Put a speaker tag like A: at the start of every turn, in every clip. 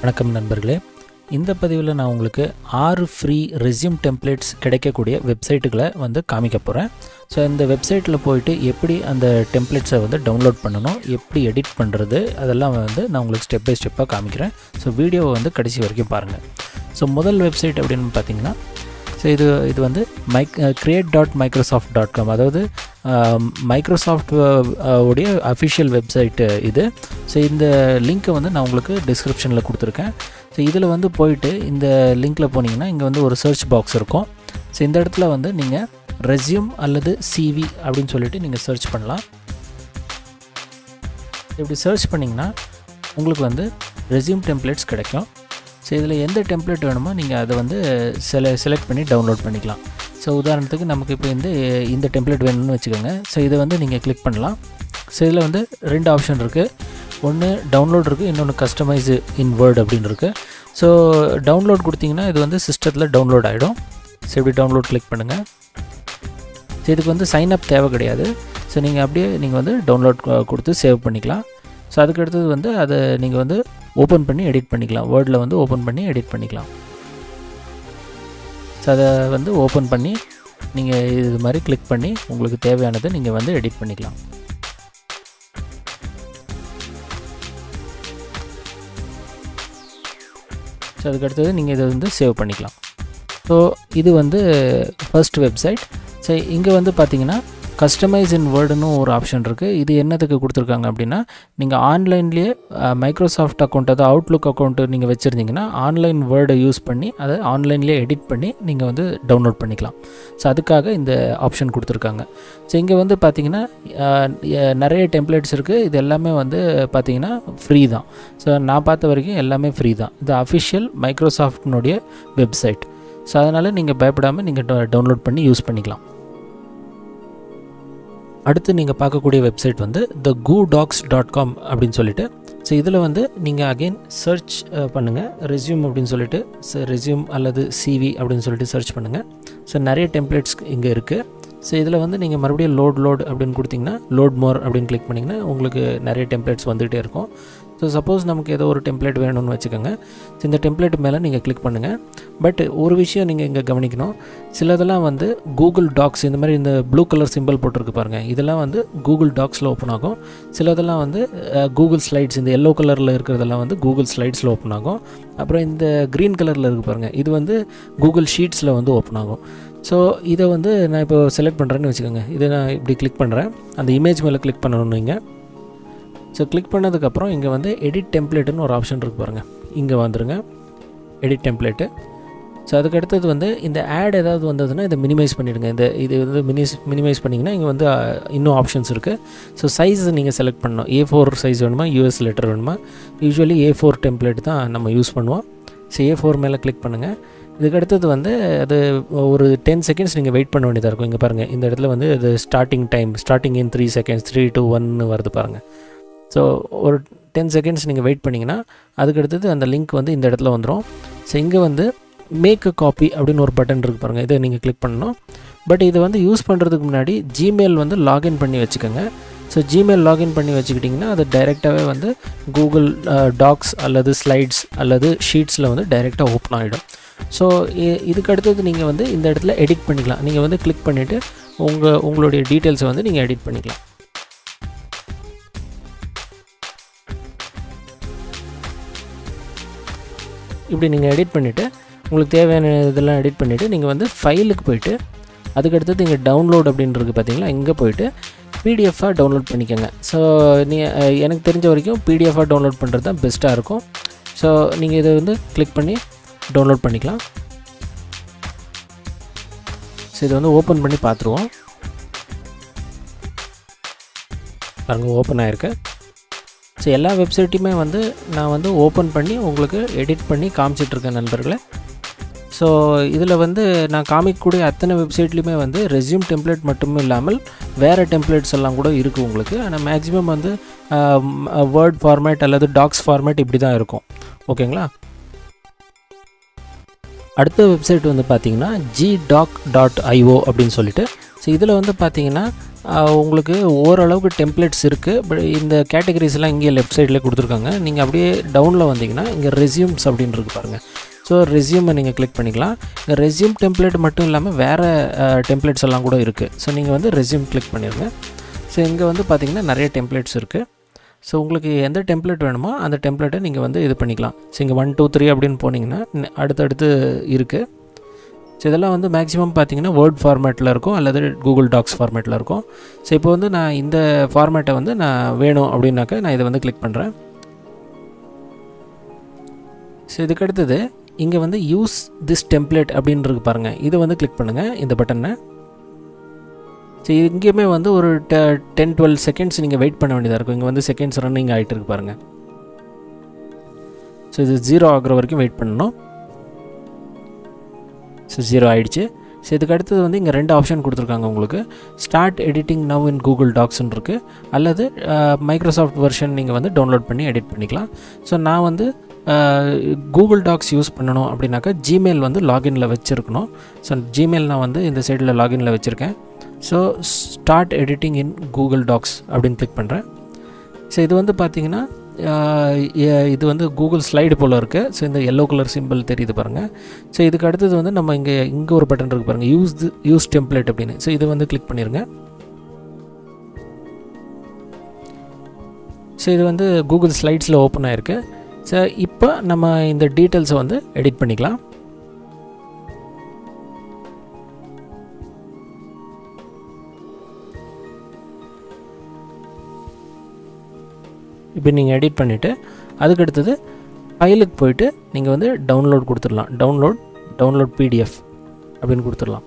A: வணக்கம் நண்பர்களே இந்த பதிவில் நான் உங்களுக்கு ஆறு ஃப்ரீ ரெஸ்யூம் டெம்ப்ளேட்ஸ் கிடைக்கக்கூடிய வெப்சைட்டுகளை வந்து காமிக்க போகிறேன் ஸோ இந்த வெப்சைட்டில் போயிட்டு எப்படி அந்த டெம்ப்ளேட்ஸை வந்து டவுன்லோட் பண்ணணும் எப்படி எடிட் பண்ணுறது அதெல்லாம் வந்து நான் உங்களுக்கு ஸ்டெப் பை ஸ்டெப்பாக காமிக்கிறேன் ஸோ வீடியோவை வந்து கடைசி வரைக்கும் பாருங்கள் ஸோ முதல் வெப்சைட் அப்படின்னு பார்த்தீங்கன்னா ஸோ இது இது வந்து மைக் create dot Microsoft dot com அதாவது மைக்ரோசாஃப்ட் உடைய அஃபிஷியல் வெப்சைட்டு இது ஸோ இந்த லிங்க்கை வந்து நான் உங்களுக்கு டிஸ்கிரிப்ஷனில் கொடுத்துருக்கேன் ஸோ இதில் வந்து போயிட்டு இந்த லிங்க்கில் போனீங்கன்னா இங்கே வந்து ஒரு சர்ச் பாக்ஸ் இருக்கும் ஸோ இந்த இடத்துல வந்து நீங்கள் ரெஸ்யூம் அல்லது சிவி அப்படின்னு சொல்லிட்டு நீங்கள் சர்ச் பண்ணலாம் இப்படி சர்ச் பண்ணிங்கன்னா உங்களுக்கு வந்து ரெஸ்யூம் டெம்ப்ளேட்ஸ் கிடைக்கும் ஸோ இதில் எந்த டெம்ப்ளேட் வேணுமோ நீங்கள் அதை வந்து செல செலக்ட் பண்ணி டவுன்லோட் பண்ணிக்கலாம் ஸோ உதாரணத்துக்கு நமக்கு இப்போ இந்த இந்த டெம்ப்ளேட் வேணும்னு வச்சுக்கோங்க ஸோ இதை வந்து நீங்கள் கிளிக் பண்ணலாம் ஸோ இதில் வந்து ரெண்டு ஆப்ஷன் இருக்குது ஒன்று டவுன்லோட் இருக்குது இன்னொன்று கஸ்டமைஸ் இன் வேர்ட் அப்படின்னு இருக்குது ஸோ டவுன்லோட் கொடுத்தீங்கன்னா இது வந்து சிஸ்டத்தில் டவுன்லோட் ஆகிடும் ஸோ இப்படி டவுன்லோட் கிளிக் பண்ணுங்கள் ஸோ இதுக்கு வந்து சைன் அப் தேவை கிடையாது ஸோ நீங்கள் அப்படியே நீங்கள் வந்து டவுன்லோட் கொடுத்து சேவ் பண்ணிக்கலாம் ஸோ அதுக்கு அடுத்தது வந்து அதை நீங்கள் வந்து ஓப்பன் பண்ணி எடிட் பண்ணிக்கலாம் வேர்டில் வந்து ஓப்பன் பண்ணி எடிட் பண்ணிக்கலாம் ஸோ அதை வந்து ஓப்பன் பண்ணி நீங்கள் இது மாதிரி கிளிக் பண்ணி உங்களுக்கு தேவையானதை நீங்கள் வந்து எடிட் பண்ணிக்கலாம் ஸோ அதுக்கு அடுத்தது நீங்கள் இதை வந்து சேவ் பண்ணிக்கலாம் ஸோ இது வந்து ஃபர்ஸ்ட் வெப்சைட் ஸோ இங்கே வந்து பார்த்தீங்கன்னா கஸ்டமைஸ் இன் வேர்டுன்னு ஒரு ஆப்ஷன் இருக்குது இது என்னதுக்கு கொடுத்துருக்காங்க அப்படின்னா நீங்கள் ஆன்லைன்லேயே மைக்ரோசாஃப்ட் அக்கௌண்ட் அதாவது அவுட்லுக் அக்கௌண்ட்டு நீங்கள் வச்சுருந்தீங்கன்னா ஆன்லைன் வேர்டை யூஸ் பண்ணி அதை ஆன்லைன்லேயே எடிட் பண்ணி நீங்கள் வந்து டவுன்லோட் பண்ணிக்கலாம் ஸோ அதுக்காக இந்த ஆப்ஷன் கொடுத்துருக்காங்க ஸோ இங்கே வந்து பார்த்தீங்கன்னா நிறைய டெம்ப்ளேட்ஸ் இருக்குது இது எல்லாமே வந்து பார்த்தீங்கன்னா ஃப்ரீ தான் ஸோ நான் பார்த்த வரைக்கும் எல்லாமே ஃப்ரீ தான் இது அஃபிஷியல் மைக்ரோசாஃப்ட்னுடைய வெப்சைட் ஸோ அதனால் நீங்கள் பயப்படாமல் நீங்கள் டவுன்லோட் பண்ணி யூஸ் பண்ணிக்கலாம் அடுத்து நீங்கள் பார்க்கக்கூடிய வெப்சைட் வந்து த கூ டாக்ஸ் டாட் காம் அப்படின்னு சொல்லிட்டு ஸோ இதில் வந்து நீங்கள் அகெயின் சர்ச் பண்ணுங்கள் ரெஸ்யூம் அப்படின்னு சொல்லிட்டு ரெஸ்யூம் அல்லது சிவி அப்படின்னு சொல்லிட்டு சர்ச் பண்ணுங்கள் ஸோ நிறைய டெம்ப்ளேட்ஸ் இங்கே இருக்குது ஸோ இதில் வந்து நீங்கள் மறுபடியும் லோட் லோட் அப்படின்னு கொடுத்தீங்கன்னா லோட் மோர் அப்படின்னு கிளிக் பண்ணிங்கன்னா உங்களுக்கு நிறைய டெம்ப்ளேட்ஸ் வந்துகிட்டே இருக்கும் ஸோ சப்போஸ் நமக்கு ஏதோ ஒரு டெம்ப்ளேட் வேணும்னு வச்சுக்கோங்க ஸோ இந்த டெம்ப்ளேட் மேலே நீங்கள் கிளிக் பண்ணுங்கள் பட் ஒரு விஷயம் நீங்கள் இங்கே கவனிக்கணும் சிலதெல்லாம் வந்து கூகுள் டாக்ஸ் இந்த மாதிரி இந்த ப்ளூ கலர் சிம்பிள் போட்டிருக்கு பாருங்கள் இதெல்லாம் வந்து கூகுள் டாக்ஸில் ஓப்பன் ஆகும் சிலதெல்லாம் வந்து கூகுள் ஸ்லைட்ஸ் இந்த எல்லோ கலரில் இருக்கிறதெல்லாம் வந்து கூகுள் ஸ்லைட்ஸில் ஓப்பன் ஆகும் அப்புறம் இந்த க்ரீன் கலரில் இருக்குது பாருங்கள் இது வந்து கூகுள் ஷீட்ஸில் வந்து ஓப்பன் ஆகும் ஸோ இதை வந்து நான் இப்போ செலக்ட் பண்ணுறேன்னு வச்சுக்கோங்க இதை நான் இப்படி கிளிக் பண்ணுறேன் அந்த இமேஜ் மேலே கிளிக் பண்ணணும் நீங்கள் ஸோ கிளிக் பண்ணதுக்கப்புறம் இங்கே வந்து எடிட் டெம்ப்ளேட்டுன்னு ஒரு ஆப்ஷன் இருக்குது பாருங்கள் இங்கே வந்துடுங்க எடிட் டெம்ப்ளேட்டு ஸோ அதுக்கு அடுத்தது வந்து இந்த ஆட் ஏதாவது வந்ததுன்னா இதை மினிமைஸ் பண்ணிவிடுங்க இந்த இது வந்து மினிஸ் மினிமைஸ் பண்ணிங்கன்னா இங்கே வந்து இன்னும் ஆப்ஷன்ஸ் இருக்குது ஸோ சைஸ் நீங்கள் செலக்ட் பண்ணணும் ஏ ஃபோர் சைஸ் வேணுமா யூஎஸ் லெட்டர் வேணுமா யூஸ்வலி ஏ ஃபோர் டெம்ப்ளேட் தான் நம்ம யூஸ் பண்ணுவோம் ஸோ ஏ ஃபோர் மேலே கிளிக் பண்ணுங்கள் இதுக்கு அடுத்தது வந்து அது ஒரு டென் செகண்ட்ஸ் நீங்கள் வெயிட் பண்ண வேண்டியதாக இருக்கும் இங்கே பாருங்கள் இந்த இடத்துல வந்து அது starting time starting in three seconds three two ஒன்னு வருது பாருங்கள் ஸோ ஒரு டென் செகண்ட்ஸ் நீங்கள் வெயிட் பண்ணிங்கன்னா அதுக்கு அடுத்தது அந்த லிங்க் வந்து இந்த இடத்துல வந்துடும் ஸோ இங்கே வந்து மேக் அ காப்பி அப்படின்னு ஒரு பட்டன் இருக்குது பாருங்கள் இதை நீங்கள் கிளிக் பண்ணணும் பட் இதை வந்து யூஸ் பண்ணுறதுக்கு முன்னாடி ஜிமெயில் வந்து லாகின் பண்ணி வச்சுக்கோங்க ஸோ ஜிமெயில் லாகின் பண்ணி வச்சுக்கிட்டிங்கன்னா அது டைரெக்டாகவே வந்து கூகுள் டாக்ஸ் அல்லது ஸ்லைட்ஸ் அல்லது ஷீட்ஸில் வந்து டைரெக்டாக ஓப்பன் ஆகிடும் ஸோ இதுக்கு அடுத்தது நீங்கள் வந்து இந்த இடத்துல எடிட் பண்ணிக்கலாம் நீங்கள் வந்து கிளிக் பண்ணிவிட்டு உங்கள் உங்களுடைய டீட்டெயில்ஸை வந்து நீங்கள் எடிட் பண்ணிக்கலாம் இப்படி நீங்கள் எடிட் பண்ணிவிட்டு உங்களுக்கு தேவையான இதெல்லாம் எடிட் பண்ணிவிட்டு நீங்கள் வந்து ஃபைலுக்கு போயிட்டு அதுக்கடுத்தது இங்கே டவுன்லோட் அப்படின்றது பார்த்தீங்களா இங்கே போயிட்டு பிடிஎஃபாக டவுன்லோட் பண்ணிக்கோங்க ஸோ நீ எனக்கு தெரிஞ்ச வரைக்கும் பிடிஎஃபாக டவுன்லோட் பண்ணுறது தான் பெஸ்ட்டாக இருக்கும் ஸோ நீங்கள் இதை வந்து கிளிக் பண்ணி டவுன்லோட் பண்ணிக்கலாம் ஸோ இதை வந்து ஓப்பன் பண்ணி பார்த்துருவோம் பாருங்கள் ஓப்பன் ஆகிருக்கு ஸோ எல்லா வெப்சைட்டையுமே வந்து நான் வந்து ஓப்பன் பண்ணி உங்களுக்கு எடிட் பண்ணி காமிச்சிட்ருக்கேன் நண்பர்களே ஸோ இதில் வந்து நான் காமிக்கக்கூடிய அத்தனை வெப்சைட்லேயுமே வந்து ரெஸ்யூம் டெம்ப்ளேட் மட்டும் இல்லாமல் வேறு டெம்ப்ளேட்ஸ் எல்லாம் கூட இருக்குது உங்களுக்கு ஆனால் மேக்ஸிமம் வந்து வேர்ட் ஃபார்மேட் அல்லது டாக்ஸ் ஃபார்மேட் இப்படி தான் இருக்கும் ஓகேங்களா அடுத்த வெப்சைட் வந்து பார்த்தீங்கன்னா ஜி டாக் டாட் ஐஓ அப்படின்னு சொல்லிட்டு ஸோ இதில் வந்து பார்த்தீங்கன்னா உங்களுக்கு ஓரளவுக்கு டெம்ப்ளேட்ஸ் இருக்குது பட் இந்த கேட்டகரிஸ்லாம் இங்கே லெஃப்ட் சைடில் கொடுத்துருக்காங்க நீங்கள் அப்படியே டவுனில் வந்தீங்கன்னா இங்கே ரெசியூம்ஸ் அப்படின்னு இருக்கு பாருங்கள் ஸோ ரெசியூமை நீங்கள் கிளிக் பண்ணிக்கலாம் இந்த ரெசியூம் டெம்ப்ளேட் மட்டும் இல்லாமல் வேறு டெம்ப்ளேட்ஸ் எல்லாம் கூட இருக்குது ஸோ நீங்கள் வந்து ரெசியூம் கிளிக் பண்ணிடுங்க ஸோ இங்கே வந்து பார்த்திங்கன்னா நிறைய டெம்ப்ளேட்ஸ் இருக்குது ஸோ உங்களுக்கு எந்த டெம்ப்ளேட் வேணுமோ அந்த டெம்ப்ளேட்டை நீங்கள் வந்து இது பண்ணிக்கலாம் ஸோ இங்கே ஒன் டூ த்ரீ அப்படின்னு போனீங்கன்னா அடுத்தடுத்து இருக்குது ஸோ இதெல்லாம் வந்து மேக்ஸிமம் பார்த்தீங்கன்னா வேர்ட் ஃபார்மேட்டில் இருக்கும் அல்லது கூகுள் டாக்ஸ் ஃபார்மேட்டில் இருக்கும் ஸோ இப்போ வந்து நான் இந்த ஃபார்மேட்டை வந்து நான் வேணும் அப்படின்னாக்க நான் இதை வந்து கிளிக் பண்ணுறேன் ஸோ இதுக்கு அடுத்தது இங்கே வந்து யூஸ் திஸ் டெம்ப்ளேட் அப்படின்றது பாருங்கள் இதை வந்து கிளிக் பண்ணுங்கள் இந்த பட்டனை ஸோ இங்கேயுமே வந்து ஒரு ட டென் டுவெல் செகண்ட்ஸ் நீங்கள் வெயிட் பண்ண வேண்டியதாக இருக்கும் இங்கே வந்து செகண்ட்ஸ் ரன்னிங் ஆகிட்டு இருக்கு பாருங்கள் ஸோ இது ஜீரோ ஆகிற வரைக்கும் வெயிட் பண்ணணும் ஸோ ஜீரோ ஆகிடுச்சு ஸோ இதுக்கு அடுத்தது வந்து இங்கே ரெண்டு ஆப்ஷன் கொடுத்துருக்காங்க உங்களுக்கு start editing now in Google டாக்ஸ்னு இருக்குது அல்லது மைக்ரோசாஃப்ட் வெர்ஷன் நீங்கள் வந்து டவுன்லோட் பண்ணி எடிட் பண்ணிக்கலாம் ஸோ நான் வந்து கூகுள் டாக்ஸ் யூஸ் பண்ணணும் அப்படின்னாக்கா ஜிமெயில் வந்து லாகின்ல வச்சுருக்கணும் ஸோ ஜிமெயில் நான் வந்து இந்த சைடில் லாகின்ல வச்சுருக்கேன் so start editing in Google docs அப்படின்னு கிளிக் பண்ணுறேன் ஸோ இது வந்து பார்த்திங்கன்னா இது வந்து கூகுள் ஸ்லைடு போல் இருக்குது ஸோ இந்த எல்லோ கலர் சிம்பிள் தெரியுது பாருங்கள் ஸோ இதுக்கு அடுத்தது வந்து நம்ம இங்கே இங்கே ஒரு பட்டன் இருக்குது பாருங்கள் யூஸ் யூஸ் டெம்ப்ளேட் அப்படின்னு ஸோ இதை வந்து கிளிக் பண்ணிடுங்க ஸோ இது வந்து கூகுள் ஸ்லைட்ஸில் ஓப்பன் ஆகிருக்கு ஸோ இப்போ நம்ம இந்த டீட்டெயில்ஸை வந்து எடிட் பண்ணிக்கலாம் இப்போ நீங்கள் எடிட் பண்ணிவிட்டு அதுக்கு அடுத்தது ஃபைலுக்கு போயிட்டு நீங்கள் வந்து டவுன்லோட் கொடுத்துடலாம் டவுன்லோட் டவுன்லோட் பிடிஎஃப் அப்படின்னு கொடுத்துடலாம்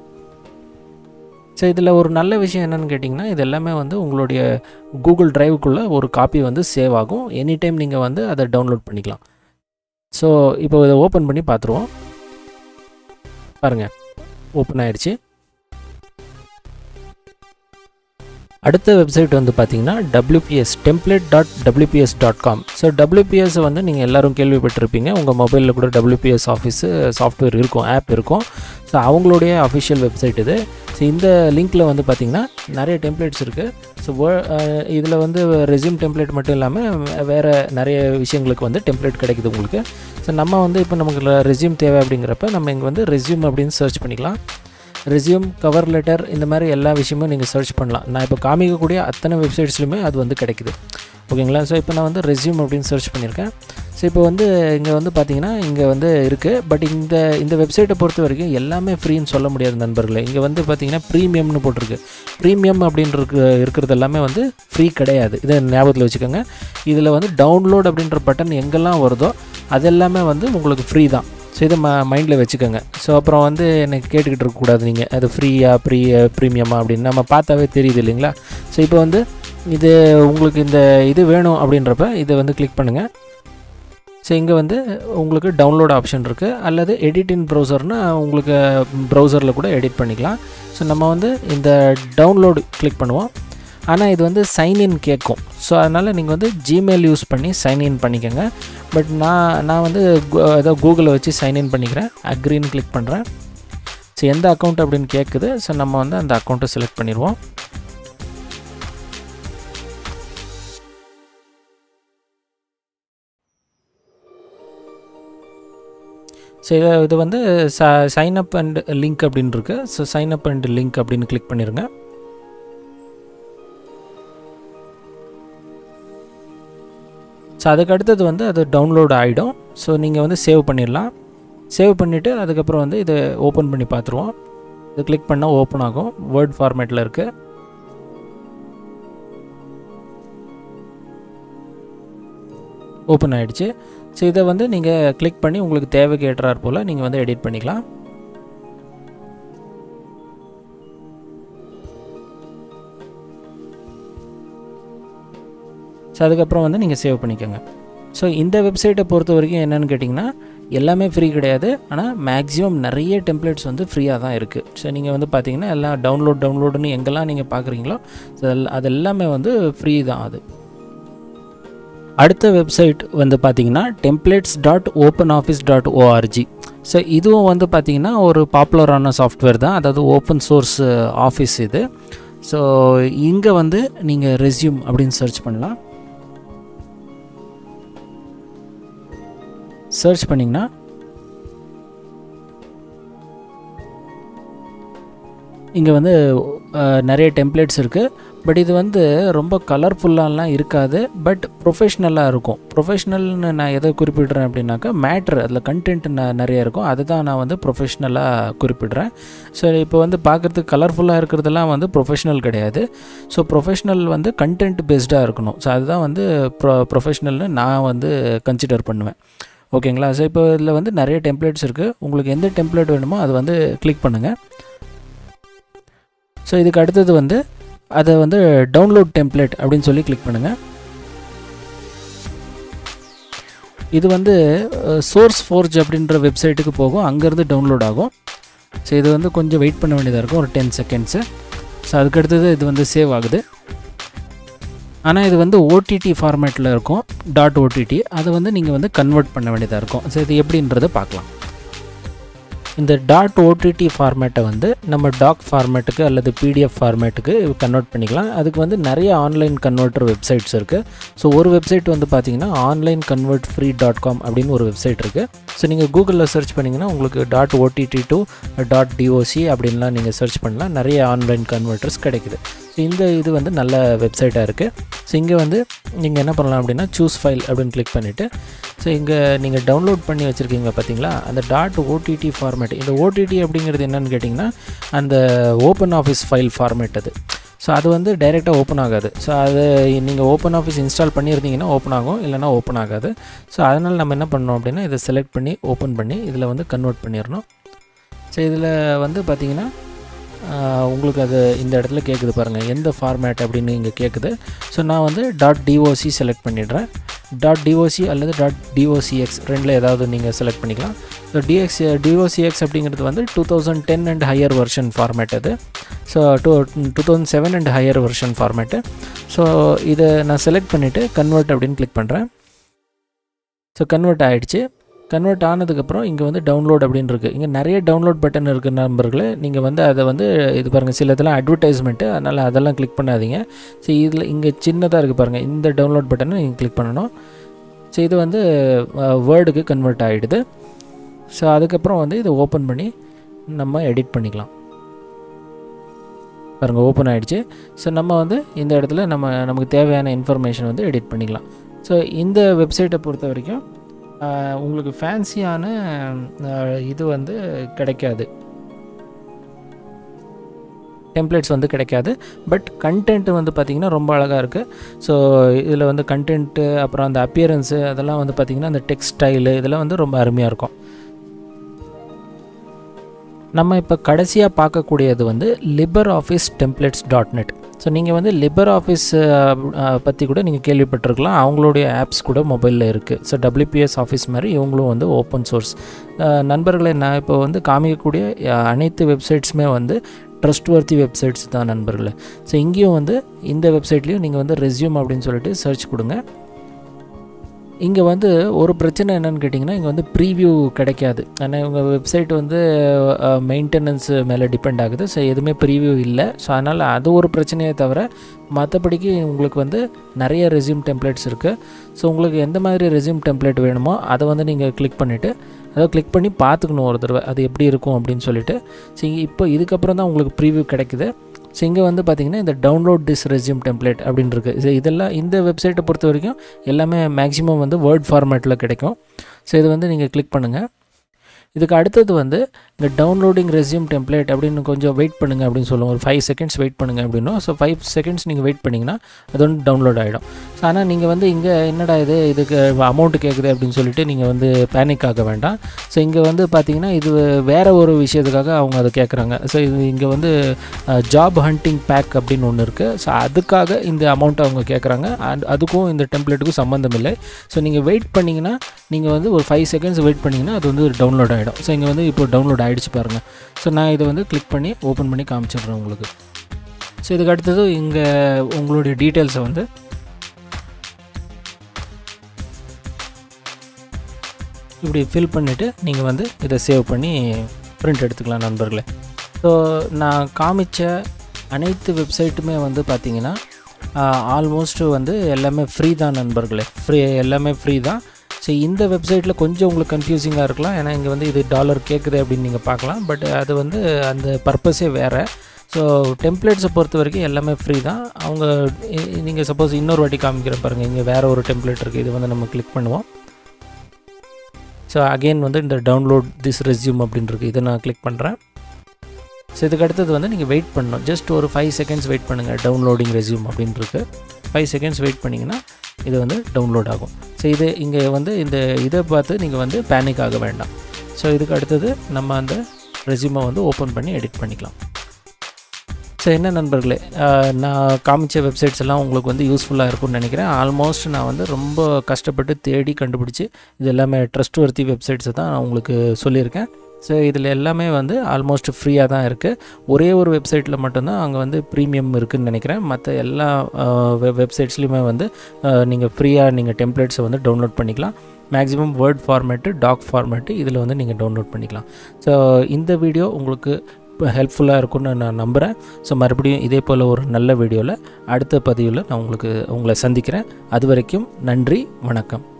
A: ஸோ இதில் ஒரு நல்ல விஷயம் என்னென்னு கேட்டிங்கன்னா இது எல்லாமே வந்து உங்களுடைய கூகுள் ட்ரைவுக்குள்ளே ஒரு காப்பி வந்து சேவ் ஆகும் எனி டைம் நீங்கள் வந்து அதை டவுன்லோட் பண்ணிக்கலாம் ஸோ இப்போ இதை ஓப்பன் பண்ணி பார்த்துருவோம் பாருங்கள் ஓப்பன் ஆயிடுச்சு அடுத்த வெப்சைட் வந்து பார்த்தீங்கன்னா WPS template dot WPS dot com so WPS வந்து நீங்கள் எல்லோரும் கேள்விப்பட்டிருப்பீங்க உங்கள் மொபைலில் கூட டபிள்யூபிஎஸ் ஆஃபீஸு சாஃப்ட்வேர் இருக்கும் ஆப் இருக்கும் ஸோ அவங்களுடைய அஃபிஷியல் வெப்சைட் இது ஸோ இந்த லிங்க்கில் வந்து பார்த்திங்கன்னா நிறைய டெம்ப்ளேட்ஸ் இருக்குது ஸோ இதில் வந்து ரெசியூம் டெம்ப்ளேட் மட்டும் இல்லாமல் வேறு நிறைய விஷயங்களுக்கு வந்து டெம்ப்ளேட் கிடைக்குது உங்களுக்கு ஸோ நம்ம வந்து இப்போ நமக்கு ரெசியூம் தேவை அப்படிங்கிறப்ப நம்ம இங்கே வந்து ரெசியூம் அப்படின்னு சர்ச் பண்ணிக்கலாம் ரெசியூம் கவர் லெட்டர் இந்த மாதிரி எல்லா விஷயமும் நீங்கள் சர்ச் பண்ணலாம் நான் இப்போ காமிக்கக்கூடிய அத்தனை வெப்சைட்ஸ்லையுமே அது வந்து கிடைக்குது ஓகேங்களா ஸோ இப்போ நான் வந்து ரெசியூம் அப்படின்னு சர்ச் பண்ணியிருக்கேன் ஸோ இப்போ வந்து இங்கே வந்து பார்த்தீங்கன்னா இங்கே வந்து இருக்குது பட் இந்த இந்த வெப்சைட்டை பொறுத்த வரைக்கும் எல்லாமே ஃப்ரீன்னு சொல்ல முடியாது நண்பர்களே இங்கே வந்து பார்த்தீங்கன்னா ப்ரீமியம்னு போட்டிருக்கு ப்ரீமியம் அப்படின்றது இருக்கிறது எல்லாமே வந்து ஃப்ரீ கிடையாது இதை ஞாபகத்தில் வச்சுக்கோங்க இதில் வந்து டவுன்லோட் அப்படின்ற பட்டன் எங்கெல்லாம் வருதோ அது எல்லாமே வந்து உங்களுக்கு ஃப்ரீ தான் ஸோ இதை ம மைண்டில் வச்சுக்கோங்க ஸோ அப்புறம் வந்து எனக்கு கேட்டுக்கிட்டு இருக்கக்கூடாது நீங்கள் அது ஃப்ரீயாக ப்ரீ ப்ரீமியமாக அப்படின்னு நம்ம பார்த்தாவே தெரியுது இல்லைங்களா ஸோ இப்போ வந்து இது உங்களுக்கு இந்த இது வேணும் அப்படின்றப்ப இதை வந்து கிளிக் பண்ணுங்கள் ஸோ இங்கே வந்து உங்களுக்கு டவுன்லோட் ஆப்ஷன் இருக்குது அல்லது எடிட் இன் ப்ரௌசர்னால் உங்களுக்கு ப்ரௌசரில் கூட எடிட் பண்ணிக்கலாம் ஸோ நம்ம வந்து இந்த டவுன்லோடு கிளிக் பண்ணுவோம் ஆனால் இது வந்து சைன்இன் கேட்கும் ஸோ அதனால் நீங்கள் வந்து ஜிமெயில் யூஸ் பண்ணி சைன்இன் பண்ணிக்கோங்க பட் நான் நான் வந்து ஏதோ கூகுளில் வச்சு சைன்இன் பண்ணிக்கிறேன் அக்ரின்னு கிளிக் பண்ணுறேன் ஸோ எந்த அக்கௌண்ட் அப்படின்னு கேட்குது ஸோ நம்ம வந்து அந்த அக்கௌண்ட்டை செலக்ட் பண்ணிடுவோம் ஸோ இதை இது வந்து ச சைன் அப் அண்ட் லிங்க் அப்படின்னு இருக்கு so sign up and link அப்படின்னு கிளிக் பண்ணிடுங்க ஸோ அதுக்கு அடுத்தது வந்து அது டவுன்லோட் ஆகிடும் ஸோ நீங்கள் வந்து சேவ் பண்ணிடலாம் சேவ் பண்ணிவிட்டு அதுக்கப்புறம் வந்து இதை ஓப்பன் பண்ணி பார்த்துருவோம் இது கிளிக் பண்ணால் ஓப்பன் ஆகும் வேர்ட் ஃபார்மேட்டில் இருக்குது ஓப்பன் ஆகிடுச்சு ஸோ இதை வந்து நீங்கள் கிளிக் பண்ணி உங்களுக்கு தேவைக்கு ஏற்றார் போல் நீங்கள் வந்து எடிட் பண்ணிக்கலாம் ஸோ அதுக்கப்புறம் வந்து நீங்கள் சேவ் பண்ணிக்கோங்க ஸோ இந்த வெப்சைட்டை பொறுத்த வரைக்கும் என்னென்னு கேட்டிங்கன்னா எல்லாமே ஃப்ரீ கிடையாது ஆனால் மேக்ஸிமம் நிறைய டெம்ப்ளேட்ஸ் வந்து ஃப்ரீயாக தான் இருக்குது ஸோ நீங்கள் வந்து பார்த்தீங்கன்னா எல்லாம் டவுன்லோட் டவுன்லோடுன்னு எங்கெல்லாம் நீங்கள் பார்க்குறீங்களோ அது எல்லாமே வந்து ஃப்ரீ தான் அது அடுத்த வெப்சைட் வந்து பார்த்தீங்கன்னா templates dot open office dot ORG so இதுவும் வந்து பார்த்திங்கன்னா ஒரு பாப்புலரான சாஃப்ட்வேர் தான் அதாவது ஓப்பன் சோர்ஸ் ஆஃபீஸ் இது ஸோ இங்கே வந்து நீங்கள் ரெஸ்யூம் அப்படின்னு சர்ச் பண்ணலாம் சர்ச் பண்ணிங்கன்னா இங்கே வந்து அஹ், நிறைய டெம்ப்ளேட்ஸ் இருக்குது பட் இது வந்து ரொம்ப கலர்ஃபுல்லாலாம் இருக்காது பட் ப்ரொஃபஷ்னலாக இருக்கும் ப்ரொஃபஷ்னல்னு நான் எதை குறிப்பிடுறேன் அப்படின்னாக்கா மேட்ரு அதில் கண்டென்ட் நிறைய இருக்கும் அதுதான் நான் வந்து ப்ரொஃபஷ்னலாக குறிப்பிடுறேன் ஸோ இப்போ வந்து பார்க்குறதுக்கு கலர்ஃபுல்லாக இருக்கிறதெல்லாம் வந்து ப்ரொஃபஷ்னல் கிடையாது ஸோ ப்ரொஃபஷ்னல் வந்து கண்டென்ட் பேஸ்டாக இருக்கணும் ஸோ அதுதான் வந்து ப்ரொ ப்ரொஃபஷ்னல்னு நான் வந்து கன்சிடர் பண்ணுவேன் ஓகேங்களா ஸோ இப்போ இதில் வந்து நிறைய டெம்ப்ளேட்ஸ் இருக்குது உங்களுக்கு எந்த டெம்ப்ளேட் வேணுமோ அது வந்து கிளிக் பண்ணுங்கள் ஸோ இதுக்கு அடுத்தது வந்து அதை வந்து டவுன்லோட் டெம்ப்ளேட் அப்படின்னு சொல்லி கிளிக் பண்ணுங்கள் இது வந்து சோர்ஸ் ஃபோர்ஜ் அப்படின்ற வெப்சைட்டுக்கு போகும் அங்கேருந்து டவுன்லோட் ஆகும் ஸோ இது வந்து கொஞ்சம் வெயிட் பண்ண வேண்டியதாக இருக்கும் ஒரு டென் செகண்ட்ஸு ஸோ அதுக்கடுத்தது இது வந்து சேவ் ஆகுது ஆனால் இது வந்து ஓடிடி ஃபார்மேட்டில் இருக்கும் டாட் ஓடிடி அதை வந்து நீங்கள் வந்து கன்வெர்ட் பண்ண வேண்டியதாக இருக்கும் ஸோ இது எப்படின்றத பார்க்கலாம் இந்த டாட் ஓடிடி ஃபார்மேட்டை வந்து நம்ம டாக் ஃபார்மேட்டுக்கு அல்லது பிடிஎஃப் ஃபார்மேட்டுக்கு கன்வெர்ட் பண்ணிக்கலாம் அதுக்கு வந்து நிறைய ஆன்லைன் கன்வெர்ட்டர் வெப்சைட்ஸ் இருக்குது ஸோ ஒரு வெப்சைட் வந்து பார்த்தீங்கன்னா online convert free dot com அப்படின்னு ஒரு வெப்சைட் இருக்குது ஸோ நீங்கள் கூகுளில் சர்ச் பண்ணிங்கன்னா உங்களுக்கு dot ODT to dot DOC அப்படின்லாம் நீங்கள் சர்ச் பண்ணலாம் நிறைய ஆன்லைன் கன்வெர்ட்டர்ஸ் கிடைக்குது ஸோ இந்த இது வந்து நல்ல வெப்சைட்டாக இருக்குது ஸோ இங்கே வந்து நீங்கள் என்ன பண்ணலாம் அப்படின்னா சூஸ் ஃபைல் அப்படின்னு கிளிக் பண்ணிவிட்டு ஸோ இங்கே நீங்கள் டவுன்லோட் பண்ணி வச்சுருக்கீங்க பார்த்தீங்களா அந்த டாட் ஓடிடி ஃபார்மேட் இந்த ஓடிடி அப்படிங்கிறது என்னென்னு கேட்டிங்கன்னா அந்த ஓப்பன் ஆஃபீஸ் ஃபைல் ஃபார்மேட் அது ஸோ அது வந்து டைரெக்டாக ஓப்பன் ஆகாது ஸோ அது நீங்கள் ஓப்பன் ஆஃபீஸ் இன்ஸ்டால் பண்ணியிருந்தீங்கன்னா ஓப்பன் ஆகும் இல்லைனா ஓப்பன் ஆகாது ஸோ அதனால் நம்ம என்ன பண்ணோம் அப்படின்னா இதை செலக்ட் பண்ணி ஓப்பன் பண்ணி இதில் வந்து கன்வெர்ட் பண்ணிடணும் ஸோ இதில் வந்து பார்த்திங்கன்னா ஆஹ், உங்களுக்கு அது இந்த இடத்துல கேட்குது பாருங்கள் எந்த ஃபார்மேட் அப்படின்னு இங்கே கேட்குது ஸோ நான் வந்து டாட் டிஓசி செலக்ட் பண்ணிடுறேன் டாட் டிஓசி அல்லது டாட் டிஓசிஎக்ஸ் ரெண்டில் ஏதாவது நீங்கள் செலக்ட் பண்ணிக்கலாம் ஸோ டிஎக்ஸ் டிஓசிஎக்ஸ் அப்படிங்கிறது வந்து two thousand ten and higher version format அது so two two thousand seven and higher version format so இதை நான் செலக்ட் பண்ணிவிட்டு கன்வெர்ட் அப்படின்னு கிளிக் பண்ணுறேன் ஸோ கன்வெர்ட் ஆகிடுச்சு கன்வெர்ட் ஆனதுக்கப்புறம் இங்கே வந்து டவுன்லோட் அப்படின்னு இருக்குது இங்கே நிறைய டவுன்லோட் பட்டன் இருக்கிற நம்பர்களே நீங்கள் வந்து அதை வந்து இது பாருங்கள் சில இதெல்லாம் அட்வர்டைஸ்மெண்ட்டு அதனால் அதெல்லாம் கிளிக் பண்ணாதீங்க ஸோ இதில் இங்கே சின்னதாக இருக்குது பாருங்கள் இந்த டவுன்லோட் பட்டனை நீங்கள் கிளிக் பண்ணணும் ஸோ இது வந்து வேர்டுக்கு கன்வெர்ட் ஆகிடுது ஸோ அதுக்கப்புறம் வந்து இதை ஓப்பன் பண்ணி நம்ம எடிட் பண்ணிக்கலாம் பாருங்கள் ஓப்பன் ஆகிடுச்சு ஸோ நம்ம வந்து இந்த இடத்துல நம்ம நமக்கு தேவையான இன்ஃபர்மேஷன் வந்து எடிட் பண்ணிக்கலாம் ஸோ இந்த வெப்சைட்டை பொறுத்த வரைக்கும் ஆஹ், உங்களுக்கு ஃபேன்சியான இது வந்து கிடைக்காது டெம்ப்ளேட்ஸ் வந்து கிடைக்காது பட் கண்டென்ட் வந்து பார்த்திங்கன்னா ரொம்ப அழகாக இருக்குது ஸோ இதில் வந்து கண்டென்ட்டு அப்புறம் அந்த அப்பியரன்ஸு அதெல்லாம் வந்து பார்த்திங்கன்னா அந்த டெக்ஸ்டைலு இதெல்லாம் வந்து ரொம்ப அருமையாக இருக்கும் நம்ம இப்போ கடைசியாக பார்க்கக்கூடியது வந்து Libre office templates dot net so நீங்கள் வந்து லிபர் ஆஃபீஸ் பற்றி கூட நீங்கள் கேள்விப்பட்டிருக்கலாம் அவங்களுடைய ஆப்ஸ் கூட மொபைலில் இருக்குது ஸோ டபிள்யூபிஎஸ் ஆஃபீஸ் மாதிரி இவங்களும் வந்து ஓப்பன் சோர்ஸ் நண்பர்களே நான் இப்போ வந்து காமிக்கக்கூடிய அஹ், அனைத்து வெப்சைட்ஸுமே வந்து ட்ரஸ்ட்வர்த்தி வெப்சைட்ஸ் தான் நண்பர்களே ஸோ இங்கேயும் வந்து இந்த வெப்சைட்லேயும் நீங்கள் வந்து ரெஸ்யூம் அப்படின்னு சொல்லிட்டு சர்ச் கொடுங்க இங்கே வந்து ஒரு பிரச்சனை என்னன்னு கேட்டிங்கன்னா இங்கே வந்து ப்ரீவியூ கிடைக்காது ஆனால் இவங்க வெப்சைட் வந்து மெயின்டெனன்ஸ் மேலே டிபெண்ட் ஆகுது ஸோ எதுவுமே ப்ரீவியூ இல்லை ஸோ அதனால் அது ஒரு பிரச்சனையே தவிர மற்றபடிக்கு உங்களுக்கு வந்து நிறைய ரெஸ்யூம் டெம்ப்ளேட்ஸ் இருக்குது ஸோ உங்களுக்கு எந்த மாதிரி ரெஸ்யூம் டெம்ப்ளேட் வேணுமோ அதை வந்து நீங்கள் கிளிக் பண்ணிவிட்டு அதை கிளிக் பண்ணி பார்த்துக்கணும் ஒரு தடவை அது எப்படி இருக்கும் அப்படின்னு சொல்லிட்டு ஸோ இப்போ இதுக்கப்புறம் தான் உங்களுக்கு ப்ரீவியூ கிடைக்குது ஸோ இங்கே வந்து பார்த்தீங்கன்னா இந்த டவுன்லோட் திஸ் ரெஸ்யூம் டெம்ப்ளேட் அப்படின்னு இருக்குது ஸோ இதெல்லாம் இந்த வெப்சைட்டை பொறுத்த வரைக்கும் எல்லாமே மேக்ஸிமம் வந்து வேர்ட் ஃபார்மேட்டில் கிடைக்கும் ஸோ இது வந்து நீங்கள் கிளிக் பண்ணுங்கள் இதுக்கு அடுத்தது வந்து இந்த டவுன்லோடிங் ரெஸ்யூம் டெம்ப்ளேட் அப்படின்னு கொஞ்சம் வெயிட் பண்ணுங்கள் அப்படின்னு சொல்லுவோம் ஒரு ஃபைவ் செகண்ட்ஸ் வெயிட் பண்ணுங்கள் அப்படின்னும் ஸோ ஃபைவ் செகண்ட்ஸ் நீங்கள் வெயிட் பண்ணிங்கன்னா அது வந்து டவுன்லோட் ஆகிடும் ஸோ ஆனால் நீங்கள் வந்து இங்கே என்னடா இது இதுக்கு அமௌண்ட் கேட்குது அப்படின்னு சொல்லிட்டு நீங்கள் வந்து பேனிக் ஆக வேண்டாம் ஸோ இங்கே வந்து பார்த்தீங்கன்னா இது வேறு ஒரு விஷயத்துக்காக அவங்க அதை கேட்குறாங்க ஸோ இது இங்கே வந்து ஜாப் ஹண்டிங் பேக் அப்படின்னு ஒன்று இருக்குது ஸோ அதுக்காக இந்த அமௌண்ட் அவங்க கேட்குறாங்க அண்ட் அதுக்கும் இந்த டெம்ப்ளேட்டுக்கும் சம்மந்தம் இல்லை ஸோ நீங்கள் வெயிட் பண்ணிங்கன்னா நீங்கள் வந்து ஒரு ஃபைவ் செகண்ட்ஸ் வெயிட் பண்ணிங்கன்னா அது வந்து டவுன்லோட் ஆகிடும் ஸோ இங்கே வந்து இப்போ டவுன்லோட் ஆகிடுச்சு பாருங்கள் ஸோ நான் இதை வந்து கிளிக் பண்ணி ஓப்பன் பண்ணி காமிச்சிடுறேன் உங்களுக்கு ஸோ இதுக்கு அடுத்தது இங்கே உங்களுடைய டீட்டெயில்ஸை வந்து இப்படி ஃபில் பண்ணிவிட்டு நீங்கள் வந்து இதை சேவ் பண்ணி பிரிண்ட் எடுத்துக்கலாம் நண்பர்களே ஸோ நான் காமிச்ச அனைத்து வெப்சைட்டுமே வந்து பார்த்தீங்கன்னா ஆல்மோஸ்ட் வந்து எல்லாமே ஃப்ரீ தான் நண்பர்களே ஃப்ரீ எல்லாமே ஃப்ரீ தான் ஸோ இந்த வெப்சைட்டில் கொஞ்சம் உங்களுக்கு கன்ஃபியூசிங்காக இருக்கலாம் ஏன்னா இங்கே வந்து இது டாலர் கேட்குது அப்படின்னு நீங்கள் பார்க்கலாம் பட் அது வந்து அந்த பர்பஸே வேறு ஸோ டெம்ப்ளேட்ஸை பொறுத்த வரைக்கும் எல்லாமே ஃப்ரீ தான் அவங்க நீங்கள் சப்போஸ் இன்னொரு வாட்டி காமிக்கிற பாருங்கள் இங்கே வேறு ஒரு டெம்ப்ளேட் இருக்குது இது வந்து நம்ம கிளிக் பண்ணுவோம் ஸோ அகெயின் வந்து இந்த டவுன்லோட் திஸ் ரெஸ்யூம் அப்படின்னு இருக்குது இதை நான் கிளிக் பண்ணுறேன் ஸோ இதுக்கு அடுத்தது வந்து நீங்கள் வெயிட் பண்ணணும் ஜஸ்ட் ஒரு ஃபைவ் செகண்ட்ஸ் வெயிட் பண்ணுங்கள் டவுன்லோடிங் ரெஸ்யூம் அப்படின்னு இருக்கு ஃபைவ் செகண்ட்ஸ் வெயிட் பண்ணிங்கன்னா இது வந்து டவுன்லோட் ஆகும் ஸோ இது இங்கே வந்து இந்த இதை பார்த்து நீங்கள் வந்து பேனிக் ஆக வேண்டாம் ஸோ இதுக்கு அடுத்தது நம்ம அந்த ரெஸ்யூமை வந்து ஓப்பன் பண்ணி எடிட் பண்ணிக்கலாம் ஸோ என்ன நண்பர்களே நான் காமிச்ச வெப்சைட்ஸ் எல்லாம் உங்களுக்கு வந்து யூஸ்ஃபுல்லாக இருக்கும்னு நினைக்கிறேன் ஆல்மோஸ்ட் நான் வந்து ரொம்ப கஷ்டப்பட்டு தேடி கண்டுபிடிச்சி இது எல்லாமே ட்ரஸ்ட் வர்த்தி வெப்சைட்ஸை தான் நான் உங்களுக்கு சொல்லியிருக்கேன் ஸோ இதில் எல்லாமே வந்து ஆல்மோஸ்ட் ஃப்ரீயாக தான் இருக்குது ஒரே ஒரு வெப்சைட்டில் மட்டும்தான் அங்கே வந்து ப்ரீமியம் இருக்குதுன்னு நினைக்கிறேன் மற்ற எல்லா வெப்சைட்ஸ்லையுமே வந்து நீங்கள் ஃப்ரீயாக நீங்கள் டெம்ப்ளேட்ஸை வந்து டவுன்லோட் பண்ணிக்கலாம் maximum word format doc format இதில் வந்து நீங்கள் டவுன்லோட் பண்ணிக்கலாம் ஸோ இந்த வீடியோ உங்களுக்கு ஹெல்ப்ஃபுல்லாக இருக்கும்னு நான் நம்புகிறேன் ஸோ மறுபடியும் இதே போல் ஒரு நல்ல வீடியோவில் அடுத்த பதிவில் நான் உங்களுக்கு உங்களை சந்திக்கிறேன் அது வரைக்கும் நன்றி வணக்கம்